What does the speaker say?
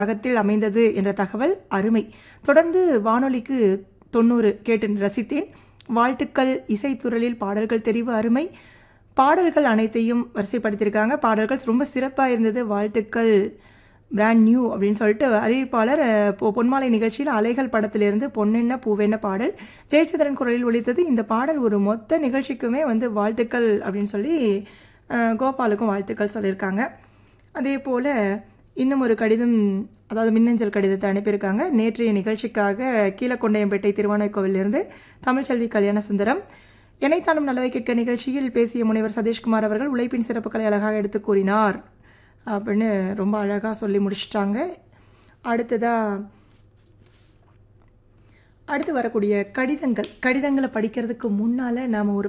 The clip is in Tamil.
ராகத்தில் அமைந்தது என்ற தகவல் அருமை தொடர்ந்து வானொலிக்கு தொண்ணூறு கேட்டு ரசித்தேன் வாழ்த்துக்கள் இசைத்துறலில் பாடல்கள் தெரிவு அருமை பாடல்கள் அனைத்தையும் வரிசைப்படுத்தியிருக்காங்க பாடல்கள் ரொம்ப சிறப்பாக இருந்தது வாழ்த்துக்கள் பிராண்ட் நியூ அப்படின்னு சொல்லிட்டு அறிவிப்பாளர் அஹ், பொ- பொன்மாலை நிகழ்ச்சியில் அலைகள் படத்திலிருந்து பொன்னென்ன பூவென்ன பாடல் ஜெயச்சந்திரன் குரலில் ஒலித்தது இந்த பாடல் ஒரு மொத்த நிகழ்ச்சிக்குமே வந்து வாழ்த்துக்கள் அப்படின்னு சொல்லி அஹ், கோபாலுக்கும் வாழ்த்துக்கள் சொல்லியிருக்காங்க அதே போல் இன்னும் ஒரு கடிதம் அதாவது மின்னஞ்சல் கடிதத்தை அனுப்பியிருக்காங்க நேற்றைய நிகழ்ச்சிக்காக கீழக்கொண்டையம்பேட்டை திருவானைக்கோவிலிருந்து தமிழ்ச்செல்வி கல்யாண சுந்தரம் எனைத்தானும் நல்லவை கேட்க நிகழ்ச்சியில் பேசிய முனைவர் சதீஷ்குமார் அவர்கள் உழைப்பின் சிறப்புகளை அழகாக எடுத்து கூறினார் அப்படின்னு ரொம்ப அழகாக சொல்லி முடிச்சிட்டாங்க அடுத்ததாக அடுத்து வரக்கூடிய கடிதங்கள் கடிதங்களை படிக்கிறதுக்கு முன்னால் நாம் ஒரு